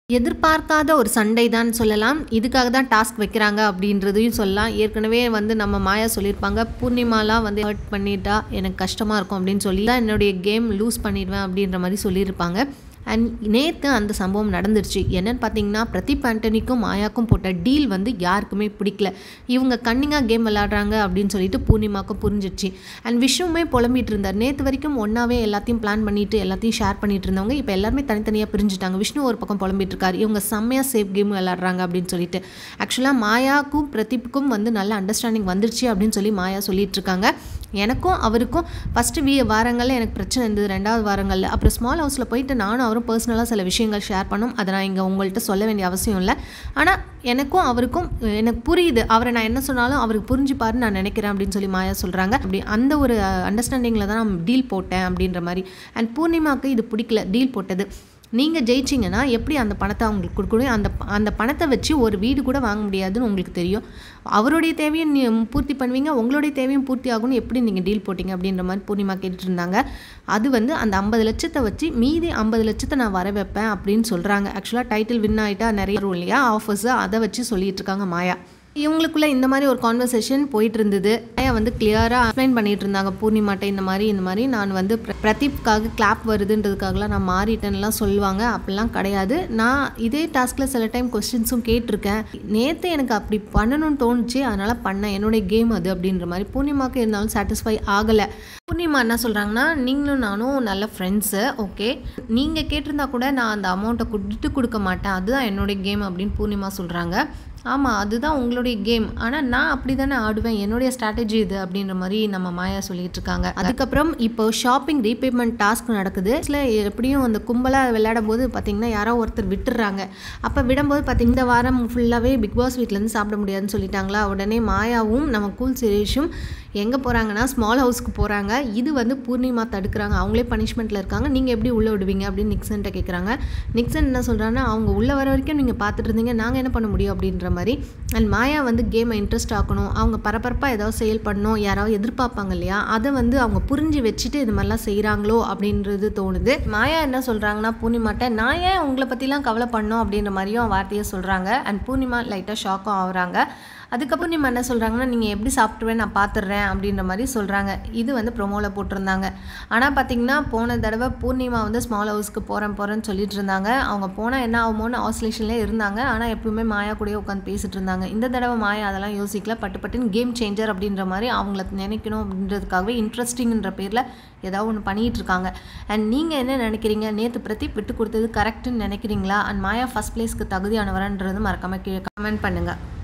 எதிர்பார்க்காத ஒரு சண்டை தான் சொல்லலாம் இதுக்காக தான் டாஸ்க் வைக்கிறாங்க அப்படின்றதையும் சொல்லலாம் ஏற்கனவே வந்து நம்ம மாயா சொல்லியிருப்பாங்க பூர்ணிமாலாம் வந்து ஹர்ட் பண்ணிட்டா எனக்கு கஷ்டமாக இருக்கும் அப்படின்னு சொல்லி தான் என்னுடைய கேம் லூஸ் பண்ணிடுவேன் அப்படின்ற மாதிரி சொல்லியிருப்பாங்க அண்ட் நேற்று அந்த சம்பவம் நடந்துருச்சு என்னன்னு பார்த்தீங்கன்னா பிரதீப் ஆண்டனிக்கும் மாயாக்கும் போட்ட டீல் வந்து யாருக்குமே பிடிக்கல இவங்க கன்னிங்காக கேம் விளாடுறாங்க அப்படின்னு சொல்லிட்டு பூர்ணிமாக்கும் புரிஞ்சிடுச்சு அண்ட் விஷ்ணுமே புலம்பிட்டு இருந்தார் நேற்று வரைக்கும் ஒன்றாவே எல்லாத்தையும் பிளான் பண்ணிட்டு எல்லாத்தையும் ஷேர் பண்ணிட்டு இருந்தவங்க இப்போ எல்லாருமே தனித்தனியாக பிரிஞ்சுட்டாங்க விஷ்ணு ஒரு பக்கம் புலம்பிட்டு இருக்காரு இவங்க செம்மையாக சேஃப் கேம் விளாடுறாங்க அப்படின்னு சொல்லிட்டு ஆக்சுவலாக மாயாக்கும் பிரதீப்புக்கும் வந்து நல்ல அண்டர்ஸ்டாண்டிங் வந்துருச்சு அப்படின்னு சொல்லி மாயா சொல்லிட்டு இருக்காங்க எனக்கும் அவருக்கும் ஃபஸ்ட்டு வீ வாரங்களில் எனக்கு பிரச்சனை இருந்தது ரெண்டாவது வாரங்களில் அப்புறம் ஸ்மால் ஹவுஸில் போயிட்டு நானும் அவரும் பர்சனலாக சில விஷயங்கள் ஷேர் பண்ணோம் அதை நான் இங்கே உங்கள்கிட்ட சொல்ல வேண்டிய அவசியம் இல்லை ஆனால் எனக்கும் அவருக்கும் எனக்கு புரியுது அவரை நான் என்ன சொன்னாலும் அவருக்கு புரிஞ்சுப்பாருன்னு நான் நினைக்கிறேன் அப்படின்னு சொல்லி மாயா சொல்கிறாங்க அப்படி அந்த ஒரு அண்டர்ஸ்டாண்டிங்கில் தான் நான் டீல் போட்டேன் அப்படின்ற மாதிரி அண்ட் பூர்ணிமாவுக்கு இது பிடிக்கல டீல் போட்டது நீங்கள் ஜெயிச்சிங்கன்னா எப்படி அந்த பணத்தை அவங்களுக்கு கொடுக்கணும் அந்த அந்த பணத்தை வச்சு ஒரு வீடு கூட வாங்க முடியாதுன்னு உங்களுக்கு தெரியும் அவருடைய தேவையும் நீ பூர்த்தி பண்ணுவீங்க உங்களுடைய தேவையும் பூர்த்தி ஆகும்னு எப்படி நீங்கள் டீல் போட்டிங்க அப்படின்ற மாதிரி பூர்ணிமா கேட்டுட்டு இருந்தாங்க அது வந்து அந்த ஐம்பது லட்சத்தை வச்சு மீதி ஐம்பது லட்சத்தை நான் வர வைப்பேன் அப்படின்னு சொல்கிறாங்க ஆக்சுவலாக டைட்டில் வின் ஆகிட்டா நிறைய வரும் இல்லையா ஆஃபர்ஸு அதை வச்சு சொல்லிட்டு இருக்காங்க மாயா இவங்களுக்குள்ள இந்த மாதிரி ஒரு கான்வர்சேஷன் போயிட்டு இருந்தது மாயா வந்து கிளியராக எக்ஸ்பிளைன் பண்ணிட்டு இருந்தாங்க பூர்ணிமாட்ட இந்த மாதிரி இந்த மாதிரி நான் வந்து பிர- பிரதீப்காக கிளாப் வருதுன்றதுக்காகலாம் நான் மாறிட்டேன்லாம் சொல்லுவாங்க அப்படிலாம் கிடையாது நான் இதே டாஸ்கில் சில டைம் கொஸ்டின்ஸும் கேட்டிருக்கேன் நேற்று எனக்கு அப்படி பண்ணணும்னு தோணுச்சு அதனால் பண்ணேன் என்னுடைய கேம் அது அப்படின்ற மாதிரி பூர்ணிமாக்கு இருந்தாலும் சாட்டிஸ்ஃபை ஆகலை பூர்ணிமா என்ன சொல்கிறாங்கன்னா நீங்களும் நானும் நல்ல ஃப்ரெண்ட்ஸு ஓகே நீங்கள் கேட்டிருந்தா கூட நான் அந்த அமௌண்ட்டை கொடுத்து கொடுக்க மாட்டேன் அதுதான் என்னுடைய கேம் அப்படின்னு பூர்ணிமா சொல்கிறாங்க ஆமாம் அதுதான் உங்களுடைய கேம் ஆனால் நான் அப்படி தானே ஆடுவேன் என்னுடைய ஸ்ட்ராட்டஜி இது அப்படின்ற மாதிரி நம்ம மாயா சொல்லிட்டு இருக்காங்க அதுக்கப்புறம் இப்போ ஷாப்பிங் ரீபேமெண்ட் டாஸ்க் நடக்குது இதில் எப்படியும் அந்த கும்பலாக விளையாடும் போது பார்த்தீங்கன்னா யாரோ ஒருத்தர் விட்டுடுறாங்க அப்போ விடும்போது பார்த்தீங்க இந்த வாரம் ஃபுல்லாகவே பிக் பாஸ் வீட்டிலேருந்து சாப்பிட முடியாதுன்னு சொல்லிட்டாங்களா உடனே மாயாவும் நம்ம கூல் சுரேஷும் எங்கே போகிறாங்கன்னா ஸ்மால் ஹவுஸ்க்கு போகிறாங்க இது வந்து பூர்ணிமா தடுக்கிறாங்க அவங்களே பனிஷ்மெண்ட்டில் இருக்காங்க நீங்கள் எப்படி உள்ளே விடுவீங்க அப்படின்னு நிக்சன்ட்ட கேட்குறாங்க நிக்சன் என்ன சொல்கிறாங்கன்னா அவங்க உள்ளே வர வரைக்கும் நீங்கள் பார்த்துட்டு இருந்தீங்க நாங்கள் என்ன பண்ண முடியும் அப்படின்ற மாதிரி அண்ட் மாயா வந்து கேமை இன்ட்ரெஸ்ட் ஆக்கணும் அவங்க பரபரப்பாக ஏதாவது செயல் பண்ணணும் யாராவது எதிர்பார்ப்பாங்க இல்லையா அதை வந்து அவங்க புரிஞ்சு வச்சுட்டு இது மாதிரிலாம் செய்கிறாங்களோ அப்படின்றது தோணுது மாயா என்ன சொல்கிறாங்கன்னா பூர்ணிமாட்ட நான் ஏன் உங்களை பற்றிலாம் கவலை பண்ணோம் அப்படின்ற மாதிரியும் வார்த்தையை சொல்கிறாங்க அண்ட் பூர்ணிமா லைட்டாக ஷாக்கும் ஆகுறாங்க அதுக்கப்புறம் நீ என்ன சொல்கிறாங்கன்னா நீங்கள் எப்படி சாப்பிட்ருவேன் நான் பார்த்துடுறேன் அப்படின்ற மாதிரி சொல்கிறாங்க இது வந்து ப்ரொமோவில் போட்டிருந்தாங்க ஆனால் பார்த்தீங்கன்னா போன தடவை பூர்ணிமா வந்து ஸ்மால் ஹவுஸ்க்கு போகிறேன் போகிறேன்னு சொல்லிட்டு இருந்தாங்க அவங்க போனால் என்ன ஆகுமோன்னு ஆசோலேஷன்லேயே இருந்தாங்க ஆனால் எப்பவுமே மாயா கூடயே உட்காந்து பேசிட்டு இருந்தாங்க இந்த தடவை மாயா அதெல்லாம் யோசிக்கல பட்டு பட்டுன்னு கேம் சேஞ்சர் அப்படின்ற மாதிரி அவங்கள நினைக்கணும் அப்படின்றதுக்காகவே இன்ட்ரெஸ்டிங்ன்ற பேரில் ஏதாவது ஒன்று பண்ணிகிட்டு இருக்காங்க அண்ட் நீங்கள் என்ன நினைக்கிறீங்க நேற்று பிரதீப் விட்டு கொடுத்தது கரெக்டுன்னு நினைக்கிறீங்களா அண்ட் மாயா ஃபஸ்ட் பிளேஸ்க்கு தகுதியானவரன்றது மறக்காம கீழே கமெண்ட் பண்ணுங்கள்